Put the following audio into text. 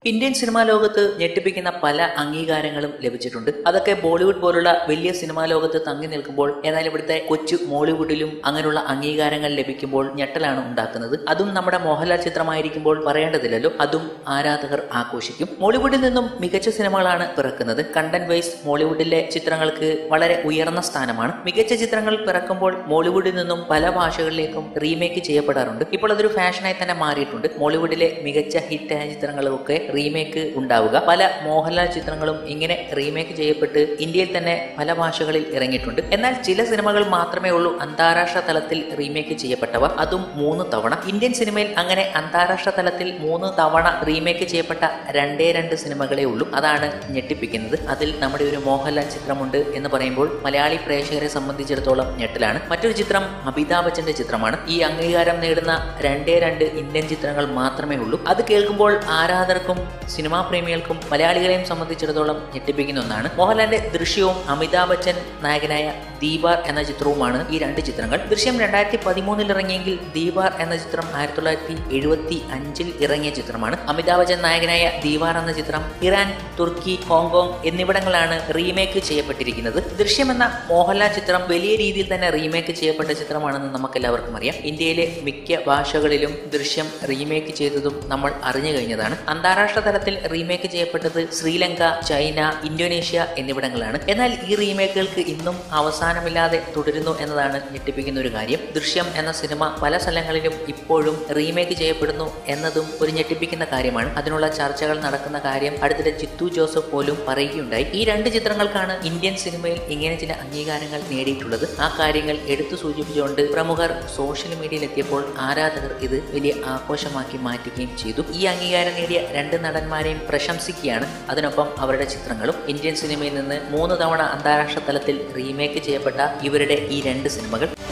Indian cinema ലോകത്ത് ഞെട്ടിപ്പിക്കുന്ന പല അംഗീകാരങ്ങളും ലഭിച്ചിട്ടുണ്ട് അതൊക്കെ ബോളിവുഡ് പോലുള്ള വലിയ സിനിമാ ലോകത്ത് തങ്ങി നിൽക്കുമ്പോൾ എന്നാൽ ഇവിടുത്തെ കൊച്ചു മോളിവുഡിലും അങ്ങനെയുള്ള അംഗീകാരങ്ങൾ ലഭിക്കുമ്പോൾ ഞെട്ടലാണ് ഉണ്ടാക്കുന്നത് അതും നമ്മുടെ മോഹൻലാൽ ചിത്രമായിരിക്കുമ്പോൾ പറയേണ്ടതില്ലല്ലോ അതും ആരാധകർ ആഘോഷിക്കും മോളിവുഡിൽ നിന്നും മികച്ച സിനിമകളാണ് പിറക്കുന്നത് കണ്ടന്റ് വൈസ് മോളിവുഡിലെ ചിത്രങ്ങൾക്ക് വളരെ ഉയർന്ന സ്ഥാനമാണ് മികച്ച ചിത്രങ്ങൾ പിറക്കുമ്പോൾ മോളിവുഡിൽ നിന്നും പല ഭാഷകളിലേക്കും റീമേക്ക് ചെയ്യപ്പെടാറുണ്ട് ഇപ്പോൾ അതൊരു ഫാഷനായി തന്നെ മാറിയിട്ടുണ്ട് മോളിവുഡിലെ മികച്ച ഹിറ്റായ ചിത്രങ്ങളൊക്കെ റീമേക്ക് ഉണ്ടാവുക പല മോഹൻലാൽ ചിത്രങ്ങളും ഇങ്ങനെ റീമേക്ക് ചെയ്യപ്പെട്ട് ഇന്ത്യയിൽ തന്നെ പല ഭാഷകളിൽ ഇറങ്ങിയിട്ടുണ്ട് എന്നാൽ ചില സിനിമകൾ മാത്രമേ ഉള്ളൂ അന്താരാഷ്ട്ര തലത്തിൽ റീമേക്ക് ചെയ്യപ്പെട്ടവ അതും മൂന്ന് തവണ ഇന്ത്യൻ സിനിമയിൽ അങ്ങനെ അന്താരാഷ്ട്ര തലത്തിൽ മൂന്ന് തവണ റീമേക്ക് ചെയ്യപ്പെട്ട രണ്ടേ രണ്ട് സിനിമകളേ ഉള്ളൂ അതാണ് ഞെട്ടിപ്പിക്കുന്നത് അതിൽ നമ്മുടെ ഒരു മോഹൻലാൽ ചിത്രമുണ്ട് എന്ന് പറയുമ്പോൾ മലയാളി പ്രേക്ഷകരെ സംബന്ധിച്ചിടത്തോളം ഞെട്ടലാണ് മറ്റൊരു ചിത്രം അമിതാഭ് ബച്ചന്റെ ചിത്രമാണ് ഈ അംഗീകാരം നേടുന്ന രണ്ടേ രണ്ട് ഇന്ത്യൻ ചിത്രങ്ങൾ മാത്രമേ ഉള്ളൂ അത് കേൾക്കുമ്പോൾ ആരാധകർക്കും സിനിമാ പ്രേമികൾക്കും മലയാളികളെയും സംബന്ധിച്ചിടത്തോളം ഞെട്ടിപ്പിക്കുന്ന ഒന്നാണ് മോഹൻലാലിന്റെ ദൃശ്യവും അമിതാഭ് ബച്ചൻ നായകനായ ദീപാർ എന്ന ചിത്രവുമാണ് ഈ രണ്ട് ചിത്രങ്ങൾ ദൃശ്യം രണ്ടായിരത്തി പതിമൂന്നിൽ ഇറങ്ങിയെങ്കിൽ ദീപാർ എന്ന ചിത്രം ആയിരത്തി തൊള്ളായിരത്തി എഴുപത്തി അഞ്ചിൽ ഇറങ്ങിയ ചിത്രമാണ് അമിതാഭ് ബച്ചൻ നായകനായ ദീപാർ എന്ന ചിത്രം ഇറാൻ തുർക്കി ഹോങ്കോങ് എന്നിവിടങ്ങളാണ് റീമേക്ക് ചെയ്യപ്പെട്ടിരിക്കുന്നത് ദൃശ്യം എന്ന മോഹൻലാൽ ചിത്രം വലിയ രീതിയിൽ തന്നെ റീമേക്ക് ചെയ്യപ്പെട്ട ചിത്രമാണെന്ന് നമുക്ക് എല്ലാവർക്കും അറിയാം ഇന്ത്യയിലെ മിക്ക ഭാഷകളിലും ദൃശ്യം റീമേക്ക് ചെയ്തതും നമ്മൾ അറിഞ്ഞു കഴിഞ്ഞതാണ് അന്താരാഷ്ട്ര തലത്തിൽ റീമേക്ക് ചെയ്യപ്പെട്ടത് ശ്രീലങ്ക ചൈന ഇന്തോനേഷ്യ എന്നിവിടങ്ങളാണ് എന്നാൽ ഈ റീമേക്കുകൾക്ക് ഇന്നും അവസാനമില്ലാതെ തുടരുന്നു എന്നതാണ് ഞെട്ടിപ്പിക്കുന്ന ഒരു കാര്യം ദൃശ്യം എന്ന സിനിമ പല സ്ഥലങ്ങളിലും ഇപ്പോഴും റീമേക്ക് ചെയ്യപ്പെടുന്നു എന്നതും ഒരു ഞെട്ടിപ്പിക്കുന്ന കാര്യമാണ് അതിനുള്ള ചർച്ചകൾ നടക്കുന്ന കാര്യം അടുത്തിടെ ചിത്തു ജോസഫ് പോലും പറയുകയുണ്ടായി ഈ രണ്ട് ചിത്രങ്ങൾക്കാണ് ഇന്ത്യൻ സിനിമയിൽ ഇങ്ങനെ ചില അംഗീകാരങ്ങൾ നേടിയിട്ടുള്ളത് ആ കാര്യങ്ങൾ എടുത്തു സൂചിപ്പിച്ചുകൊണ്ട് പ്രമുഖർ സോഷ്യൽ മീഡിയയിൽ എത്തിയപ്പോൾ ആരാധകർ ഇത് വലിയ ആഘോഷമാക്കി മാറ്റുകയും ചെയ്തു ഈ അംഗീകാരം നേടിയ രണ്ട് നടന്മാരെയും പ്രശംസിക്കുകയാണ് അതിനൊപ്പം അവരുടെ ചിത്രങ്ങളും ഇന്ത്യൻ സിനിമയിൽ നിന്ന് മൂന്ന് തവണ അന്താരാഷ്ട്ര തലത്തിൽ റീമേക്ക് ചെയ്യപ്പെട്ട ഇവരുടെ ഈ രണ്ട് സിനിമകൾ